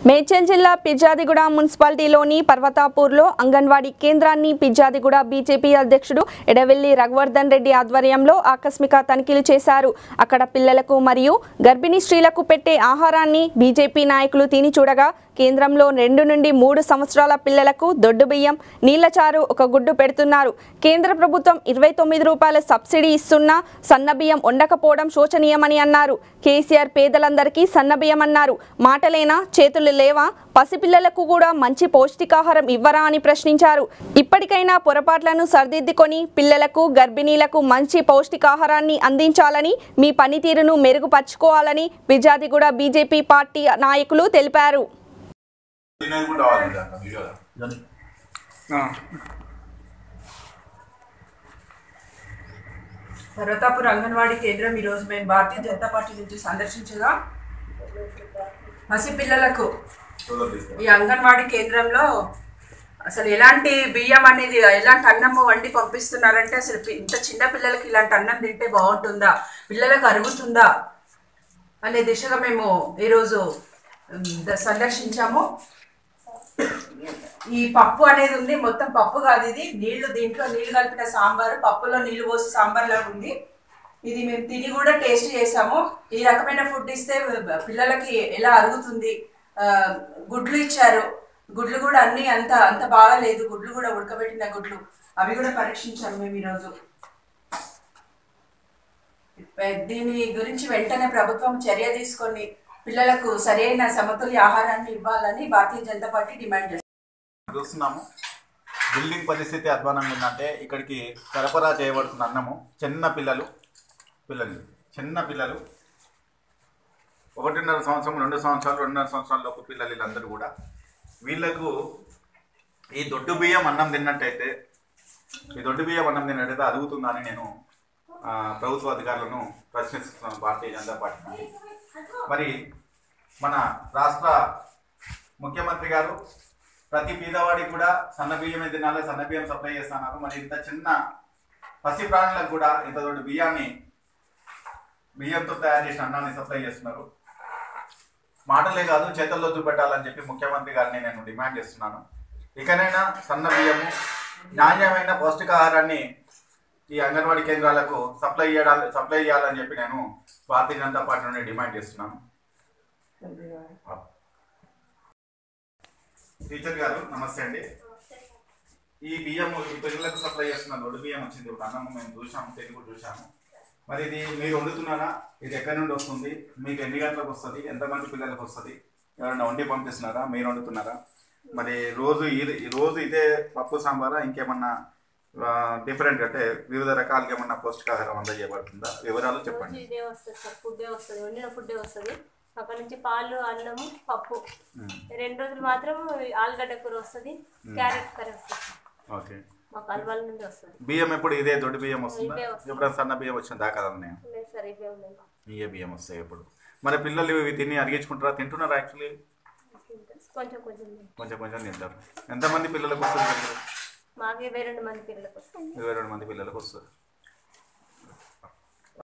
మేడ్చల్ జిల్లా పిర్జాదిగూడ మున్సిపాలిటీలోని పర్వతాపూర్లో అంగన్వాడీ కేంద్రాన్ని పిర్జాదిగూడ బీజేపీ అధ్యక్షుడు ఎడవెల్లి రఘువర్ధన్ రెడ్డి ఆధ్వర్యంలో ఆకస్మిక తనిఖీలు చేశారు అక్కడ పిల్లలకు మరియు గర్భిణీ స్త్రీలకు పెట్టే ఆహారాన్ని బీజేపీ నాయకులు తిని చూడగా కేంద్రంలో రెండు నుండి మూడు సంవత్సరాల పిల్లలకు దొడ్డు బియ్యం నీళ్లచారు ఒక గుడ్డు పెడుతున్నారు కేంద్ర ప్రభుత్వం ఇరవై తొమ్మిది రూపాయల సబ్సిడీ ఇస్తున్నా సన్న బియ్యం ఉండకపోవడం శోచనీయమని అన్నారు కేసీఆర్ పేదలందరికీ సన్న బియ్యం అన్నారు మాటలేనా చేతులు లేవా పసిపిల్లలకు కూడా మంచి పౌష్టికాహారం ఇవ్వరా అని ప్రశ్నించారు ఇప్పటికైనా పొరపాట్లను సరిదిద్దుకొని పిల్లలకు గర్భిణీలకు మంచి పౌష్టికాహారాన్ని అందించాలని మీ పనితీరును మెరుగుపరుచుకోవాలని విజాదిగూడ బీజేపీ పార్టీ నాయకులు తెలిపారు తినేది కూడా రావాలి దాంట్లో వీడియోలో పర్వతాపూర్ అంగన్వాడీ కేంద్రం ఈరోజు మేము భారతీయ జనతా పార్టీ నుంచి సందర్శించగా పసిపిల్లలకు చూడలు తీసుకో ఈ అంగన్వాడీ కేంద్రంలో అసలు ఎలాంటి బియ్యం అనేది ఎలాంటి అన్నం వండి పంపిస్తున్నారంటే అసలు పి- ఇంత చిన్న పిల్లలకి ఇలాంటి అన్నం తింటే బాగుంటుందా పిల్లలకు అరుగుతుందా అనే దిశగా మేము ఈరోజు ఉమ్, ద- సందర్శించాము ఈ పప్పు అనేది ఉంది మొత్తం పప్పు కాదు ఇది నీళ్లు దీంట్లో నీళ్లు కలిపిన సాంబారు పప్పులో నీళ్లు పోసి సాంబార్ లాగా ఉంది ఇది మేము తిని కూడా టేస్ట్ చేసాము ఈ రకమైన ఫుడ్ ఇస్తే పిల్లలకి ఎలా అరుగుతుంది ఆ, గుడ్లు ఇచ్చారు గుడ్లు కూడా అన్ని అంత అంత బాగాలేదు గుడ్లు కూడా ఉడకబెట్టిన గుడ్లు అవి కూడా పరీక్షించాము మేము ఈరోజు దీని గురించి వెంటనే ప్రభుత్వం చర్య తీసుకొని పిల్లలకు సరైన సమతుల్య ఆహారాన్ని ఇవ్వాలని భారతీయ జనతా పార్టీ డిమాండ్ చేస్తుంది చూస్తున్నాము బిల్డింగ్ పరిస్థితి అధ్వానంగా ఉందంటే ఇక్కడికి సరఫరా చేయబడుతున్న అన్నము చిన్న పిల్లలు పిల్లలు చిన్న పిల్లలు ఒకటిన్నర సంవత్సరం రెండు సంవత్సరాలు రెండున్నర సంవత్సరాల లోపు పిల్లలు వీళ్ళందరూ కూడా వీళ్ళకు ఈ దొడ్డు బియ్యం అన్నం తిన్నట్టయితే ఈ దొడ్డు బియ్యం అన్నం తిన్నట్టయితే అదుగుతుందని నేను ఆ, ప్రభుత్వ అధికారులను ప్రశ్నిస్తున్నాను భారతీయ జనతా పార్టీ నుండి. మరి మన రాష్ట్ర ముఖ్యమంత్రి గారు ప్రతి పేదవాడికి కూడా సన్న బియ్యమే తినాలి సన్న బియ్యం సప్లై చేస్తున్నారు మరి ఇంత చిన్న పసి ప్రాణులకు కూడా ఇంత దొడ్డు బియ్యాన్ని బియ్యంతో తయారు చేసిన అన్నాన్ని సప్లై చేస్తున్నారు మాటలే కాదు చేతల్లో చూపెట్టాలని చెప్పి ముఖ్యమంత్రి గారిని నేను డిమాండ్ చేస్తున్నాను ఇకనైనా సన్న బియ్యము నాణ్యమైన పౌష్టికాహారాన్ని ఈ అంగన్వాడీ కేంద్రాలకు సప్లై చేయాలి సప్లై చేయాలని చెప్పి నేను భారతీయ జనతా పార్టీ నుండి డిమాండ్ చేస్తున్నాను టీచర్ గారు నమస్తే అండి ఈ బియ్యం ఈ పిల్లలకు సప్లై చేస్తున్న దొడ్డు బియ్యం వచ్చింది ఒక అన్నం మేము చూసాము తెలుగు చూసాము మరి ఇది మీరు వండుతున్నారా ఇది ఎక్కడి నుండి వస్తుంది మీకు ఎన్ని గంటలకు వస్తుంది ఎంతమంది పిల్లలకు వస్తుంది ఎవరైనా వండి పంపిస్తున్నారా మీరు వండుతున్నారా మరి రోజు ఇది రోజు ఇదే పప్పు సాంబారా ఇంకేమన్నా డిఫరెంట్ అంటే వివిధ రకాలుగా ఏమన్నా పౌష్టికాహారం అందజేయబడుతుందా వివరాలు రోజు చెప్పండి ఇదే వస్తుంది సార్ ఫుడ్డే వస్తుంది వండిన ఫుడ్డే వస్తుంది అక్కడ నుంచి పాలు అన్నము పప్పు మ్మ్. రెండు రోజులు మాత్రం ఆలుగడ్డ కూర వస్తుంది క్యారెట్ కర్రీ వస్తుంది సార్. ఓకే మాకు అల్వాల నుండి వస్తుంది బియ్యం ఎప్పుడు ఇదే దొడ్డు బియ్యం వస్తుందా ఇవే వస్తుంది. ఎప్పుడైనా సన్న బియ్యం వచ్చిన దాకా నేను లేదు సార్ ఇవే ఉన్నాయి ఇవే బియ్యం వస్తాయి ఎప్పుడు మరి పిల్లలు ఇవి తిని అరిగించుకుంటారా తింటున్నారా యాక్చువల్లీ కొంచెం కొంచెం ఉన్నాయి. కొంచెం కొంచెం తింటారు ఎంతమంది పిల్లలకు వస్తుంది మాకు ఇరవై రెండు మంది పిల్లలకు వస్తుంది ఇరవై రెండు మంది పిల్లలకు వస్తుంది